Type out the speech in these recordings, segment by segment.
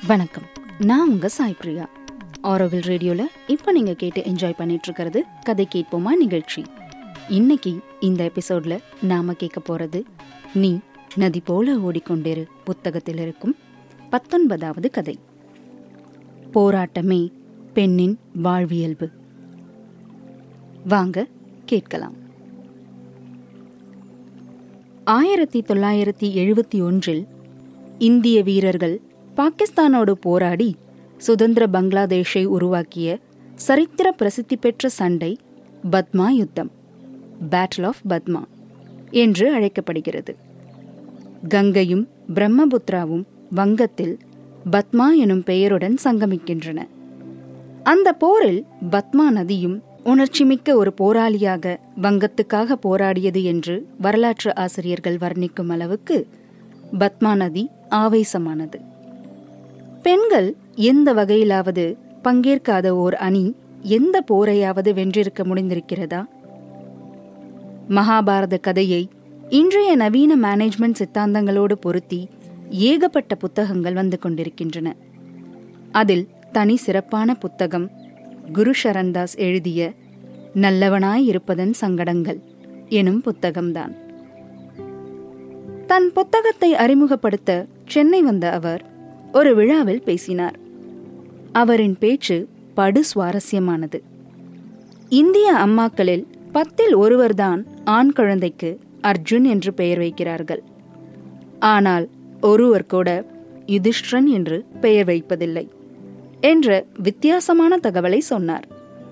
வணக்கம் நான் உங்க சாய் பிரியா ஆரோவில் ரேடியோவில் இப்போ நீங்கள் கேட்டு என்ஜாய் பண்ணிட்டு இருக்கிறது கதை கேட்போமா நிகழ்ச்சி இன்னைக்கு இந்த எபிசோட்ல நாம கேட்க போறது நீ நதி போல ஓடிக்கொண்டிரு புத்தகத்தில் இருக்கும் பத்தொன்பதாவது கதை போராட்டமே பெண்ணின் வாழ்வியல்பு வாங்க கேட்கலாம் ஆயிரத்தி தொள்ளாயிரத்தி எழுபத்தி ஒன்றில் இந்திய வீரர்கள் பாகிஸ்தானோடு போராடி சுதந்திர பங்களாதேஷை உருவாக்கிய சரித்திர பிரசித்தி பெற்ற சண்டை பத்மா யுத்தம் பேட்டில் ஆஃப் பத்மா என்று அழைக்கப்படுகிறது கங்கையும் பிரம்மபுத்ராவும் வங்கத்தில் பத்மா எனும் பெயருடன் சங்கமிக்கின்றன அந்த போரில் பத்மா நதியும் உணர்ச்சிமிக்க ஒரு போராளியாக வங்கத்துக்காக போராடியது என்று வரலாற்று ஆசிரியர்கள் வர்ணிக்கும் அளவுக்கு பத்மா நதி ஆவேசமானது பெண்கள் எந்த வகையிலாவது பங்கேற்காத ஓர் அணி எந்த போரையாவது வென்றிருக்க முடிந்திருக்கிறதா மகாபாரத கதையை இன்றைய நவீன மேனேஜ்மெண்ட் சித்தாந்தங்களோடு பொருத்தி ஏகப்பட்ட புத்தகங்கள் வந்து கொண்டிருக்கின்றன அதில் தனி சிறப்பான புத்தகம் குரு சரண்தாஸ் எழுதிய நல்லவனாய் இருப்பதன் சங்கடங்கள் எனும் புத்தகம்தான் தன் புத்தகத்தை அறிமுகப்படுத்த சென்னை வந்த அவர் ஒரு விழாவில் பேசினார் அவரின் பேச்சு படு சுவாரஸ்யமானது இந்திய அம்மாக்களில் பத்தில் ஒருவர்தான் ஆண் குழந்தைக்கு அர்ஜுன் என்று பெயர் வைக்கிறார்கள் ஆனால் ஒருவர் கூட யுதிஷ்டிரன் என்று பெயர் வைப்பதில்லை என்ற வித்தியாசமான தகவலை சொன்னார்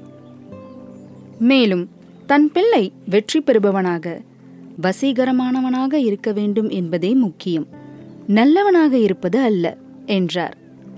மேலும் தன் பிள்ளை வெற்றி பெறுபவனாக வசீகரமானவனாக இருக்க வேண்டும் என்பதே முக்கியம் நல்லவனாக இருப்பது அல்ல என்றார்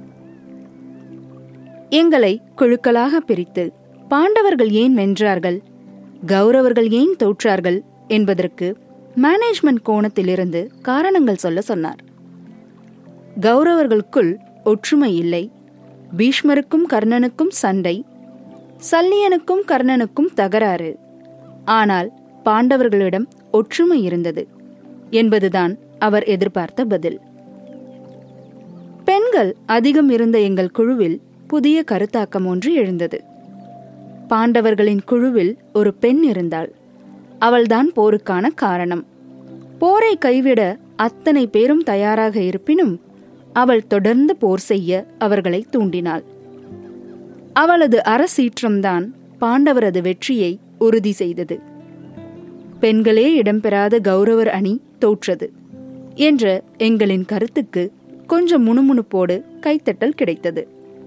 எங்களை குழுக்களாக பிரித்து பாண்டவர்கள் ஏன் வென்றார்கள் கௌரவர்கள் ஏன் தோற்றார்கள் என்பதற்கு மேனேஜ்மெண்ட் கோணத்திலிருந்து காரணங்கள் சொல்ல சொன்னார் கௌரவர்களுக்குள் ஒற்றுமை இல்லை பீஷ்மருக்கும் கர்ணனுக்கும் சண்டை சல்லியனுக்கும் கர்ணனுக்கும் தகராறு ஆனால் பாண்டவர்களிடம் ஒற்றுமை இருந்தது என்பதுதான் அவர் எதிர்பார்த்த பதில் பெண்கள் அதிகம் இருந்த எங்கள் குழுவில் புதிய கருத்தாக்கம் ஒன்று எழுந்தது பாண்டவர்களின் குழுவில் ஒரு பெண் இருந்தாள் அவள்தான் போருக்கான காரணம் போரை கைவிட அத்தனை பேரும் தயாராக இருப்பினும் அவள் தொடர்ந்து போர் செய்ய அவர்களை தூண்டினாள் அவளது அரசீற்றம்தான் பாண்டவரது வெற்றியை உறுதி செய்தது பெண்களே இடம்பெறாத கௌரவர் அணி தோற்றது என்ற எங்களின் கருத்துக்கு கொஞ்சம் முணுமுணுப்போடு கைத்தட்டல் கிடைத்தது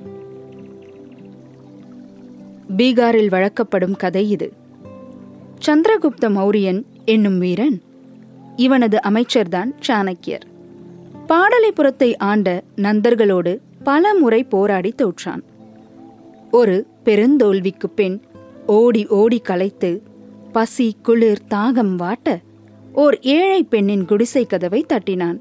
பீகாரில் வழக்கப்படும் கதை இது சந்திரகுப்த மௌரியன் என்னும் வீரன் இவனது அமைச்சர்தான் சாணக்கியர் பாடலிபுரத்தை ஆண்ட நந்தர்களோடு பல முறை போராடி தோற்றான் ஒரு பெருந்தோல்விக்கு பின் ஓடி ஓடி களைத்து பசி குளிர் தாகம் வாட்ட ஓர் ஏழை பெண்ணின் குடிசை கதவை தட்டினான்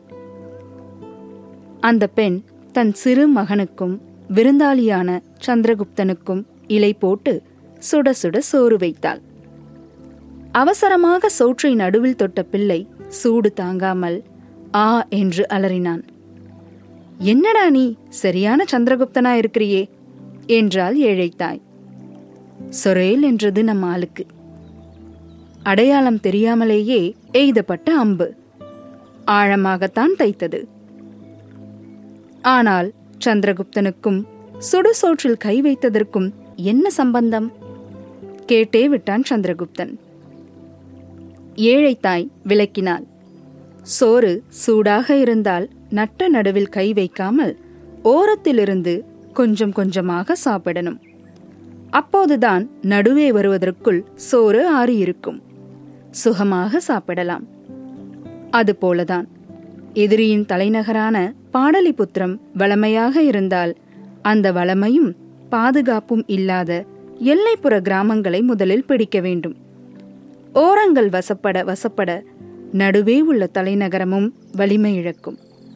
அந்த பெண் தன் சிறு மகனுக்கும் விருந்தாளியான சந்திரகுப்தனுக்கும் இலை போட்டு சுட சுட சோறு வைத்தாள் அவசரமாக சோற்றை நடுவில் தொட்ட பிள்ளை சூடு தாங்காமல் ஆ என்று அலறினான் என்னடா நீ சரியான சந்திரகுப்தனா இருக்கிறியே என்றாள் ஏழைத்தாய் சொரேல் என்றது நம் ஆளுக்கு அடையாளம் தெரியாமலேயே எய்தப்பட்ட அம்பு ஆழமாகத்தான் தைத்தது ஆனால் சந்திரகுப்தனுக்கும் சுடுசோற்றில் கை வைத்ததற்கும் என்ன சம்பந்தம் கேட்டே விட்டான் சந்திரகுப்தன் ஏழைத்தாய் விளக்கினாள் சோறு சூடாக இருந்தால் நட்ட நடுவில் கை வைக்காமல் ஓரத்திலிருந்து கொஞ்சம் கொஞ்சமாக சாப்பிடணும் அப்போதுதான் நடுவே வருவதற்குள் சோறு ஆறியிருக்கும் சுகமாக சாப்பிடலாம் அதுபோலதான் எதிரியின் தலைநகரான பாடலிபுத்திரம் வளமையாக இருந்தால் அந்த வளமையும் பாதுகாப்பும் இல்லாத எல்லைப்புற கிராமங்களை முதலில் பிடிக்க வேண்டும் ஓரங்கள் வசப்பட வசப்பட நடுவே உள்ள தலைநகரமும் வலிமை இழக்கும்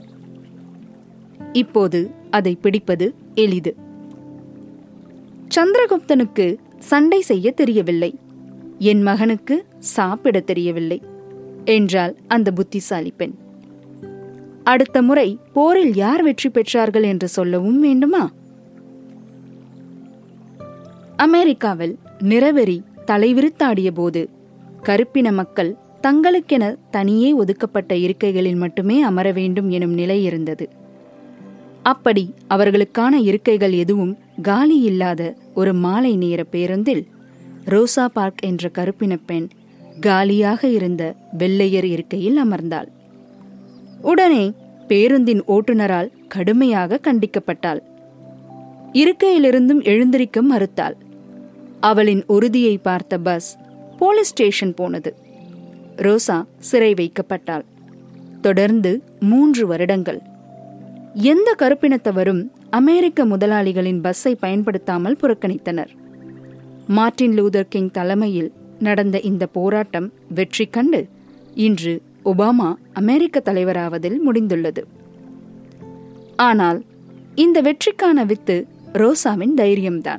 இப்போது அதை பிடிப்பது எளிது சந்திரகுப்தனுக்கு சண்டை செய்ய தெரியவில்லை என் மகனுக்கு சாப்பிட தெரியவில்லை என்றாள் அந்த புத்திசாலி பெண் அடுத்த முறை போரில் யார் வெற்றி பெற்றார்கள் என்று சொல்லவும் வேண்டுமா அமெரிக்காவில் நிறவெறி தலைவிரித்தாடிய போது கருப்பின மக்கள் தங்களுக்கென தனியே ஒதுக்கப்பட்ட இருக்கைகளில் மட்டுமே அமர வேண்டும் எனும் நிலை இருந்தது அப்படி அவர்களுக்கான இருக்கைகள் எதுவும் காலி இல்லாத ஒரு மாலை நேர பேருந்தில் ரோசா பார்க் என்ற கருப்பின பெண் காலியாக இருந்த வெள்ளையர் இருக்கையில் அமர்ந்தாள் உடனே பேருந்தின் ஓட்டுநரால் கடுமையாக கண்டிக்கப்பட்டாள் இருக்கையிலிருந்தும் எழுந்திருக்க மறுத்தாள் அவளின் உறுதியை பார்த்த பஸ் போலீஸ் ஸ்டேஷன் போனது ரோசா சிறை வைக்கப்பட்டாள் தொடர்ந்து மூன்று வருடங்கள் எந்த கருப்பினத்தவரும் அமெரிக்க முதலாளிகளின் பஸ்ஸை பயன்படுத்தாமல் புறக்கணித்தனர் மார்ட்டின் லூதர் கிங் தலைமையில் நடந்த இந்த போராட்டம் வெற்றி கண்டு இன்று ஒபாமா அமெரிக்க தலைவராவதில் முடிந்துள்ளது ஆனால் இந்த வெற்றிக்கான வித்து ரோசாவின் தைரியம்தான்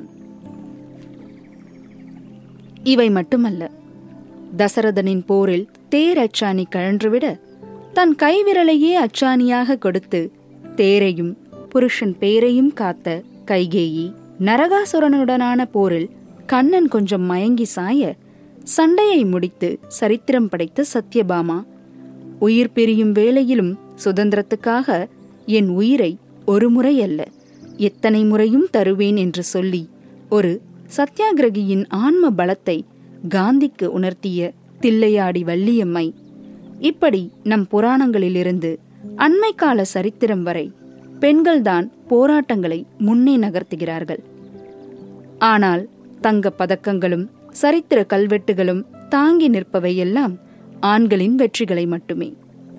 இவை மட்டுமல்ல தசரதனின் போரில் தேர் அச்சாணி கழன்றுவிட தன் கைவிரலையே அச்சாணியாக கொடுத்து தேரையும் புருஷன் பேரையும் காத்த கைகேயி நரகாசுரனுடனான போரில் கண்ணன் கொஞ்சம் மயங்கி சாய சண்டையை முடித்து சரித்திரம் படைத்த சத்யபாமா உயிர் பிரியும் வேளையிலும் சுதந்திரத்துக்காக என் உயிரை ஒரு முறை அல்ல எத்தனை முறையும் தருவேன் என்று சொல்லி ஒரு சத்தியாகிரகியின் ஆன்ம பலத்தை காந்திக்கு உணர்த்திய தில்லையாடி வள்ளியம்மை இப்படி நம் புராணங்களிலிருந்து அண்மை கால சரித்திரம் வரை பெண்கள்தான் போராட்டங்களை முன்னே நகர்த்துகிறார்கள் ஆனால் தங்க பதக்கங்களும் சரித்திர கல்வெட்டுகளும் தாங்கி நிற்பவையெல்லாம் ஆண்களின் வெற்றிகளை மட்டுமே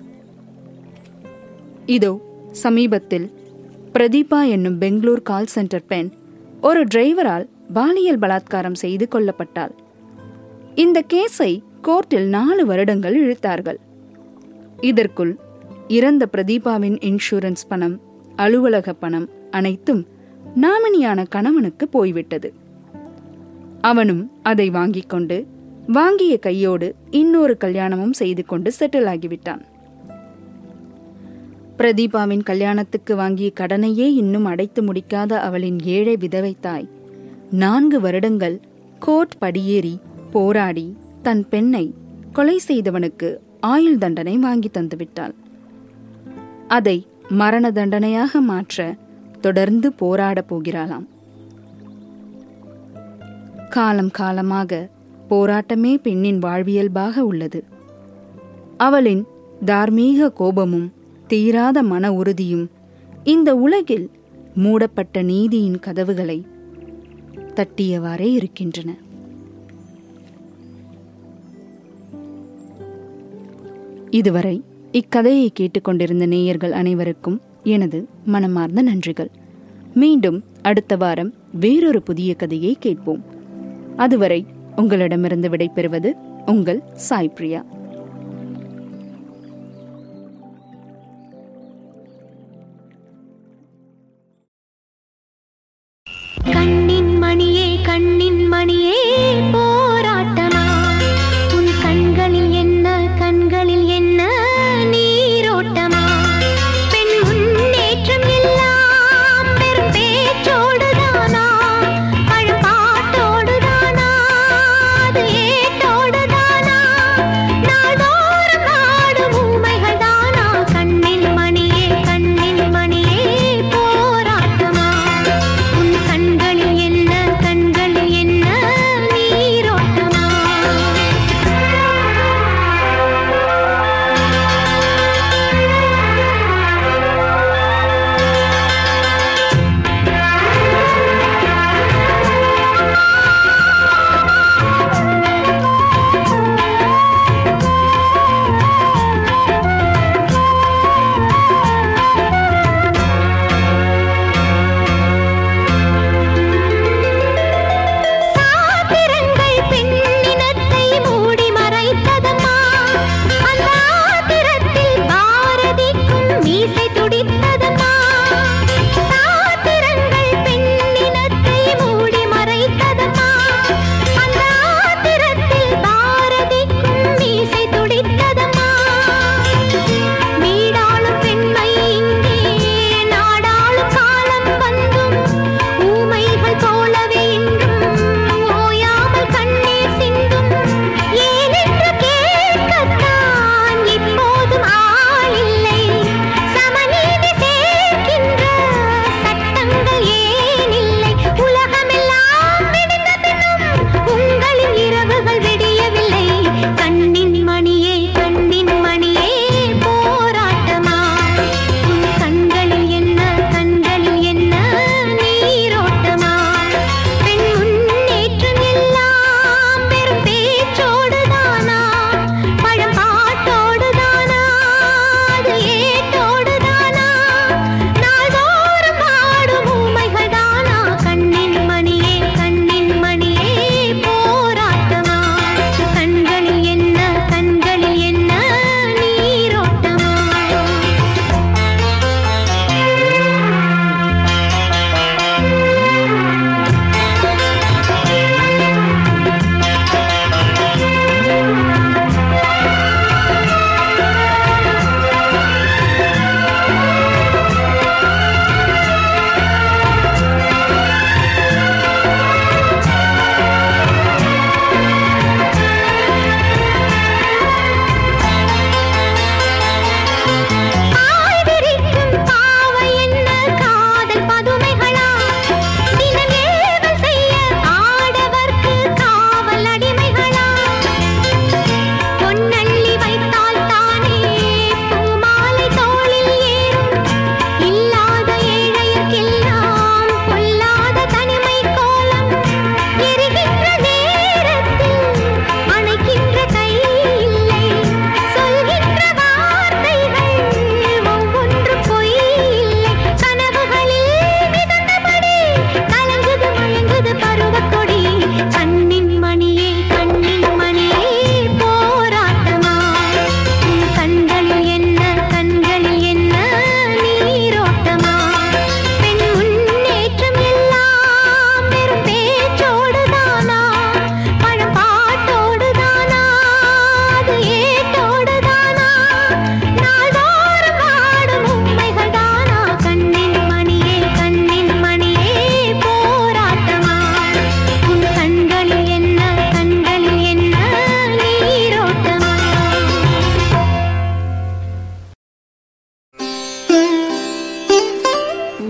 இதோ சமீபத்தில் பிரதீபா என்னும் பெங்களூர் கால் சென்டர் பெண் ஒரு டிரைவரால் பாலியல் பலாத்காரம் செய்து கொல்லப்பட்டாள் இந்த கேஸை கோர்ட்டில் நாலு வருடங்கள் இழுத்தார்கள் இதற்குள் இறந்த பிரதீபாவின் இன்சூரன்ஸ் பணம் அலுவலக பணம் அனைத்தும் நாமினியான கணவனுக்கு போய்விட்டது அவனும் அதை வாங்கிக் கொண்டு வாங்கிய கையோடு இன்னொரு கல்யாணமும் செய்து கொண்டு செட்டில் ஆகிவிட்டான் பிரதீபாவின் கல்யாணத்துக்கு வாங்கிய கடனையே இன்னும் அடைத்து முடிக்காத அவளின் ஏழை விதவை தாய் நான்கு வருடங்கள் கோர்ட் படியேறி போராடி தன் பெண்ணை கொலை செய்தவனுக்கு ஆயுள் தண்டனை வாங்கி தந்துவிட்டாள் அதை மரண தண்டனையாக மாற்ற தொடர்ந்து போராடப் போகிறாளாம் காலம் காலமாக போராட்டமே பெண்ணின் வாழ்வியல்பாக உள்ளது அவளின் தார்மீக கோபமும் தீராத மன உறுதியும் இந்த உலகில் மூடப்பட்ட நீதியின் கதவுகளை தட்டியவாறே இருக்கின்றன இதுவரை இக்கதையை கேட்டுக்கொண்டிருந்த நேயர்கள் அனைவருக்கும் எனது மனமார்ந்த நன்றிகள் மீண்டும் அடுத்த வாரம் வேறொரு புதிய கதையை கேட்போம் அதுவரை உங்களிடமிருந்து விடைபெறுவது உங்கள் சாய் பிரியா கண்ணின் மணியே கண்ணின் மணியே போராட்டமா உன் கண்களில் என்ன கண்களில் என்ன நீரோட்டமா பெண் முன்னேற்றம் எல்லாம் வெறும் பேச்சோடுதானா பழப்பாட்டோடுதானா அது ஏட்டோடுதானா நாள்தோறும் நாடும் ஊமைகள் தானா கண்ணின் மணியே கண்ணின் மணியே போராட்டமா உன் கண்களில் என்ன கண்களில் என்ன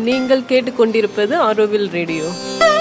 நீங்கள் கேட்டுக்கொண்டிருப்பது ஆரோவில் ரேடியோ